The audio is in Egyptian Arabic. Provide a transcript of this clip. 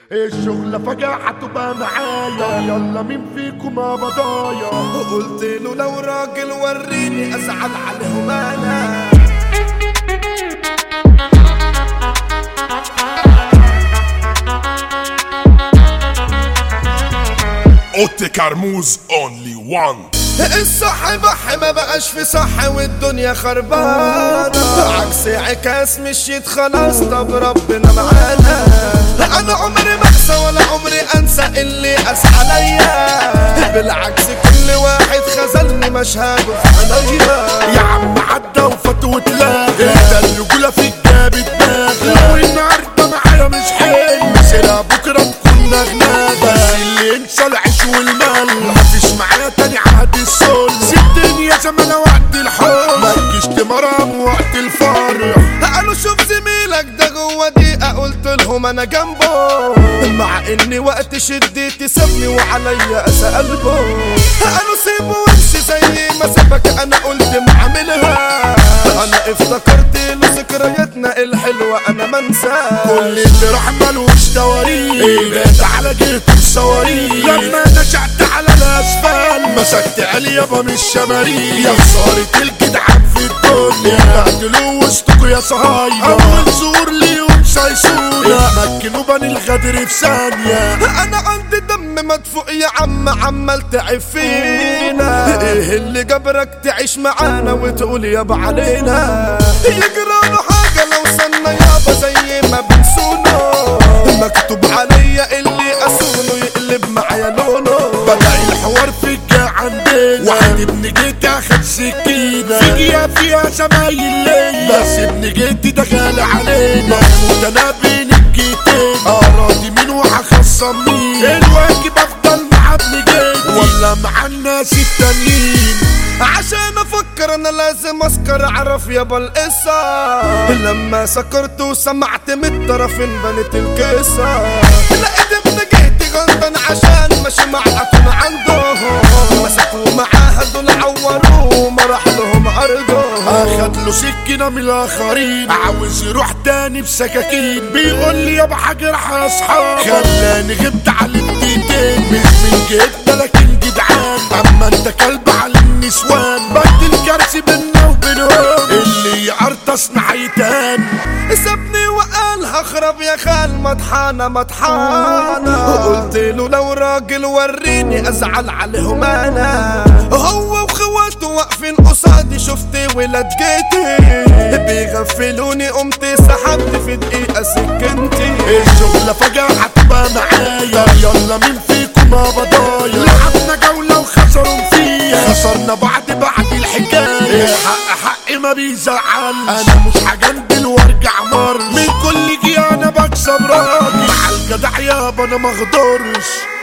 الشغلة فجأة هتبقى معايا يلا مين فيكم بضايا قلت له لو راجل وريني ازعل عليهم انا اوتي كرموز اونلي وان الصح بح ما بقاش في صح والدنيا خربانة عكس عكاس مشيت خلاص طب ربنا معانا انا عمري ما انسى ولا عمري انسى اللي قاس عليا بالعكس كل واحد خذلني مشهده في عينيا يا عم عدى وفات وتلاقي ده الرجولة في الجاب دماغي والنهاردة معايا مش حلو مسيرها بكرة تكون نغناغة بس اللي ينسى العيش والمال مفيش معايا تاني عهد السل سبتني يا زمان وقت الحب ما تجيش تمرم وقت الفرح قالوا شوف زميلك ده جوه دقيقة قلت لهم انا جنبه مع اني وقت شدتي سابني وعليا اسى قلبه قالوا سيبه وامشي زي ما سابك انا قلت معاملها انا افتكرت له ذكرياتنا الحلوة انا منساها كل اللي راح ملوش تواريخ جيت على جيت بصواريخ لما نشأت على الاسفل مسكت علي يابا من الشماريخ يا خسارة الجدعان في الدنيا قتلوا وسطكوا يا صهاينة اول زور ليهم سايسونا مكنوا بني الغدر في ثانية انا عندي دم مدفوع يا عم عمال تعب فينا ايه اللي جبرك تعيش معانا وتقول يابا علينا يجرى له حاجة لو صلنا يابا زي ما بنسونه مكتوب عليا اللي اسونه يقلب معايا لونه بدأ الحوار في الجا عندنا واحد ابن جيت اخد سكينة في جيا فيها زمايل ليا بس ابن جيتي ده غالي علينا موت انا بين الجيتين اراضي مين وهخصم مين الواجب افضل مع ابن جيتي ولا مع الناس التانيين عشان افكر انا لازم اسكر اعرف يابا القصة لما سكرت وسمعت من الطرفين بنت القصة لقيت ابن جهتي غلطان عشان ماشي مع اتون عندهم مسكوا معاها دول عوروه ما راح لهم ارضهم اخد له سكينة من الاخرين عاوز يروح تاني بسكاكين بيقول لي يابا حاجة راح اصحاب خلاني غبت على الدقيقتين مش من جد لكن جدعان اما انت كلب على النسوان بدل كرسي بينا وبينهم اللي يقرطس نعيتان سابني وقال هخرب يا خال مطحانة مطحانة وقلت له لو راجل وريني ازعل عليهم انا هو واخواته واقفين قصادي شفت ولاد جيتي بيغفلوني قمت سحبت في دقيقة سكنتي الشغلة فجأة هتبقى معايا يلا مين فيكم بضايا لعبنا جولة وخسروا فيها خسرنا بعد بعد الحكاية الحق حق ما بيزعل انا مش هجندل وارجع مر من كل جي انا بكسب راجل مع الجدع يابا انا مغدرش